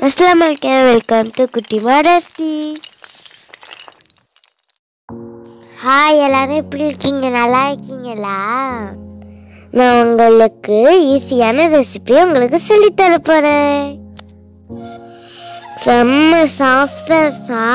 அஸ்லாம் வலைக்கம் welcome to Kuttima recipe hi எல்லாரும் எப்படி இருக்கீங்க நல்லா இருக்கீங்களா நான் உங்களுக்கு ஈஸியான ரெசிபி உங்களுக்கு சொல்லித்தர போகிறேன் செம்ம சாஃப்டர்ஸா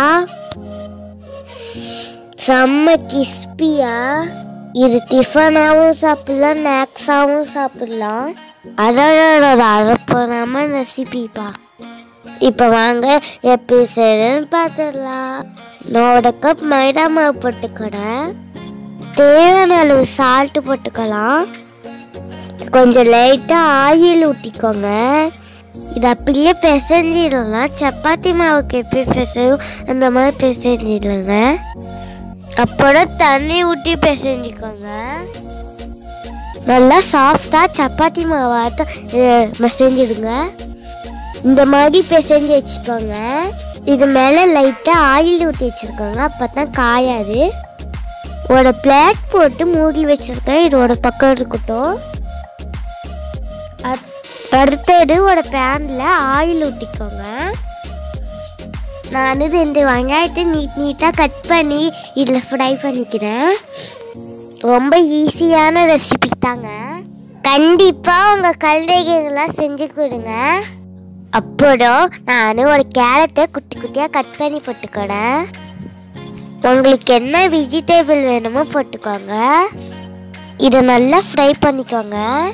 செம்ம கிஸ்பியா இது டிஃபனாகவும் சாப்பிடலாம் ஸ்நாக்ஸாகவும் சாப்பிடலாம் அதோட அரைப்போனாம ரெசிபிப்பா இப்போ வாங்க எப்படி செய்யறதுன்னு பார்த்துடலாம் நான் ஒரு கப் மைதா மாவு போட்டுக்கிறேன் தேவையான அளவு சால்ட்டு போட்டுக்கலாம் கொஞ்சம் லைட்டாக ஆயில் ஊற்றிக்கோங்க இது அப்படியே பிசைஞ்சிடலாம் சப்பாத்தி மாவுக்கு எப்படி பிசையும் அந்த மாதிரி பிசைஞ்சிடலாங்க அப்புறம் தண்ணி ஊற்றி பிசைஞ்சிக்கோங்க நல்லா சாஃப்டாக சப்பாத்தி மாவாட்ட பிசைஞ்சிடுங்க இந்த மாதிரி பிசைஞ்சு வச்சுக்கோங்க இது மேலே லைட்டாக ஆயில் ஊற்றி வச்சுருக்கோங்க அப்போ தான் காயாது ஒரு பிளேட் போட்டு மூடி வச்சுருக்கேன் இது ஒரு பக்கம் இருக்கட்டும் அத்- அடுத்தது ஒரு பேனில் ஆயில் ஊற்றிக்கோங்க நான் ரெண்டு வெங்காயத்தை நீட் நீட்டாக கட் பண்ணி இதில் ஃப்ரை பண்ணிக்கிறேன் ரொம்ப ஈஸியான ரெசிபி தாங்க கண்டிப்பாக உங்கள் குழந்தைகள்லாம் செஞ்சு கொடுங்க அப்புறம் நான் ஒரு கேரட்டை குட்டி குட்டியாக கட் பண்ணி போட்டுக்கிறேன் உங்களுக்கு என்ன வெஜிடபிள் வேணுமோ போட்டுக்கோங்க இதை நல்லா ஃப்ரை பண்ணிக்கோங்க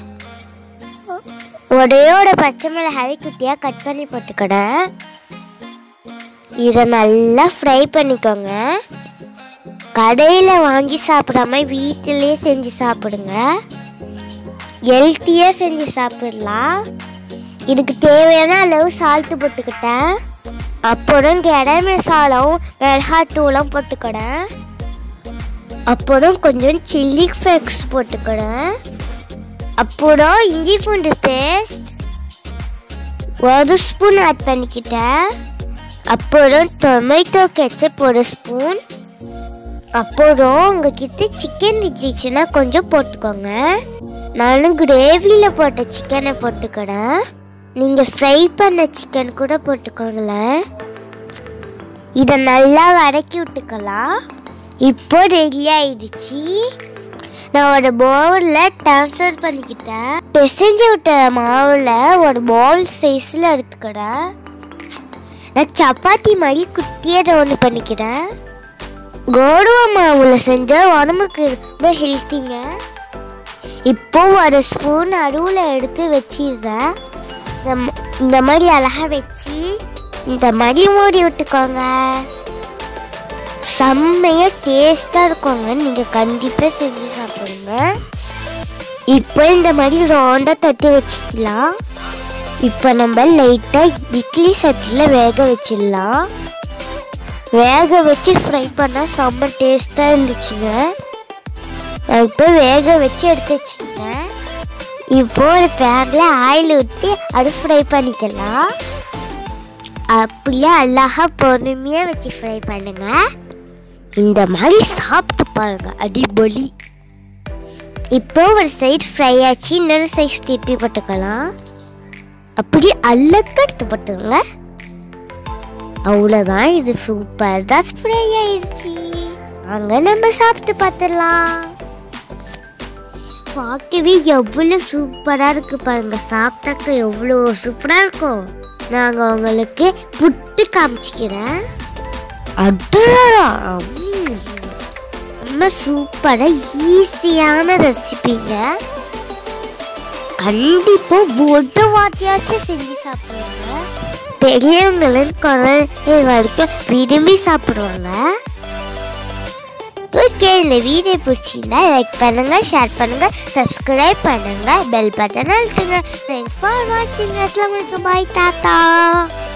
ஒரே ஒரு பச்சை மிளகாய் குட்டியாக கட் பண்ணி போட்டுக்கிறேன் இதை நல்லா ஃப்ரை பண்ணிக்கோங்க கடையில் வாங்கி சாப்பிடாம வீட்டிலேயே செஞ்சு சாப்பிடுங்க ஹெல்த்தியாக செஞ்சு சாப்பிடலாம் இதுக்கு தேவையான அளவு சால்ட்டு போட்டுக்கிட்டேன் அப்புறம் கெடை மசாலாவும் மிளகாத்தூளும் போட்டுக்கிறேன் அப்புறம் கொஞ்சம் சில்லி ஃப்ளேக்ஸ் போட்டுக்கிறேன் அப்புறம் இஞ்சி பூண்டு பேஸ்ட் ஒரு ஸ்பூன் ஆட் பண்ணிக்கிட்டேன் அப்புறம் டொமேட்டோ கெச்சப் ஒரு ஸ்பூன் அப்புறம் உங்ககிட்ட சிக்கன் இருந்துச்சுன்னா கொஞ்சம் போட்டுக்கோங்க நானும் கிரேவியில் போட்ட சிக்கனை போட்டுக்கிறேன் நீங்கள் ஃப்ரை பண்ண சிக்கன் கூட போட்டுக்கோங்களேன் இதை நல்லா வதக்கி விட்டுக்கலாம் இப்போ ரெடி ஆயிடுச்சு நான் ஒரு பவுலில் ட்ரான்ஸ்ஃபர் பண்ணிக்கிட்டேன் பிசைஞ்சு விட்ட மாவில் ஒரு பவுல் சைஸில் எடுத்துக்கிறேன் நான் சப்பாத்தி மாதிரி குட்டியாக ரவுண்டு பண்ணிக்கிறேன் கோதுமை மாவில் செஞ்ச உடம்புக்கு ரொம்ப ஹெல்த்திங்க இப்போ ஒரு ஸ்பூன் அருவில் எடுத்து வச்சிடுறேன் இந்த ம- இந்த மாதிரி அழகாக வச்சு இந்த மாதிரி மூடி விட்டுக்கோங்க செம்மையாக டேஸ்ட்டாக இருக்குங்க நீங்கள் கண்டிப்பாக செஞ்சு சாப்பிடுங்க இப்போ இந்த மாதிரி ரவுண்டாக தட்டி வச்சுக்கலாம் இப்போ நம்ம லைட்டாக இட்லி சட்டியில் வேக வச்சிடலாம் வேக வச்சு ஃப்ரை பண்ணால் செம்ம டேஸ்ட்டாக இருந்துச்சுங்க நான் இப்போ வேக வச்சு எடுத்து வச்சுக்கிட்டேன் இப்போ ஒரு பேனில் ஆயில் ஊற்றி அது ஃப்ரை பண்ணிக்கலாம் அப்படியே அழகாக பொறுமையாக வச்சு ஃப்ரை பண்ணுங்க இந்த மாதிரி சாப்பிட்டு பாருங்க அடிபொலி இப்போ ஒரு சைடு ஃப்ரை ஆச்சு இன்னொரு சைடு திருப்பி போட்டுக்கலாம் அப்படி அள்ளக்க எடுத்து போட்டுங்க அவ்வளோதான் இது சூப்பர் தான் ஸ்ப்ரே ஆயிடுச்சு அங்கே நம்ம சாப்பிட்டு பார்த்துடலாம் பார்க்கவே எவ்வளோ சூப்பராக இருக்கு பாருங்க சாப்பிட்டாக்க எவ்வளோ சூப்பராக இருக்கும் நாங்கள் உங்களுக்கு புட்டு காமிச்சிக்கிறேன் அதான் ரொம்ப சூப்பராக ஈஸியான ரெசிபிங்க கண்டிப்பா ஒரு வாட்டியாச்சும் செஞ்சு சாப்பிடுவாங்க பெரியவங்களும் குழந்தை வரைக்கும் விரும்பி சாப்பிடுவாங்க ஓகே இந்த வீடியோ பிடிச்சிருந்தா லைக் பண்ணுங்க ஷேர் பண்ணுங்க சப்ஸ்கிரைப் பண்ணுங்க பெல் பட்டன் அழுத்துங்க தேங்க்ஸ் ஃபார் வாட்சிங் அஸ்லாம் வலைக்கம் பாய் டாட்டா